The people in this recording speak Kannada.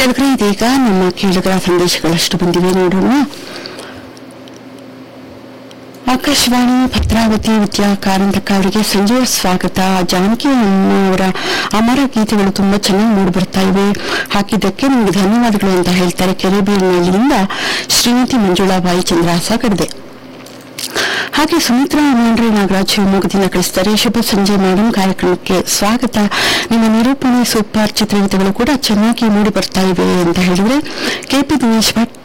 ಕೆಳಗಡೆ ಇದೀಗ ನಮ್ಮ ಕೇಳುಗರ ಸಂದೇಶಗಳಷ್ಟು ಬಂದಿವೆ ನೋಡೋಣ ಆಕಾಶವಾಣಿ ಭದ್ರಾವತಿ ವಿದ್ಯಾ ಕಾರಂತಕ ಅವರಿಗೆ ಸಂಜೆಯ ಸ್ವಾಗತ ಜಾನಕಿ ಅಮ್ಮ ಅವರ ಅಮರ ಗೀತೆಗಳು ತುಂಬಾ ಚೆನ್ನಾಗಿ ಮೂಡಿ ಬರ್ತಾ ಇವೆ ಹಾಕಿದ್ದಕ್ಕೆ ನಿಮಗೆ ಧನ್ಯವಾದಗಳು ಅಂತ ಹೇಳ್ತಾರೆ ಕೆರೆಬೀರಿನಹಳ್ಳಿಯಿಂದ ಶ್ರೀಮತಿ ಮಂಜುಳಾ ಬಾಯಿ ಚಂದ್ರಾಸ ಕಡದೆ ಹಾಗೆ ಸುಮಿತ್ರಾ ಮಾಂಡ್ರೆ ನಾಗರಾಜ್ ಶಿವಮೊಗ್ಗದಿಂದ ಕಳಿಸ್ತಾರೆ ಶುಭ ಸಂಜೆ ಮೇಡಮ್ ಕಾರ್ಯಕ್ರಮಕ್ಕೆ ಸ್ವಾಗತ ನಿಮ್ಮ ನಿರೂಪಣೆ ಸೂಪರ್ ಚಿತ್ರಗೀತೆಗಳು ಕೂಡ ಚೆನ್ನಾಗಿ ಮೂಡಿ ಬರ್ತಾ ಇವೆ ಅಂತ ಹೇಳಿದ್ರೆ ಕೆಪಿ ದಿನೇಶ್ ಭಟ್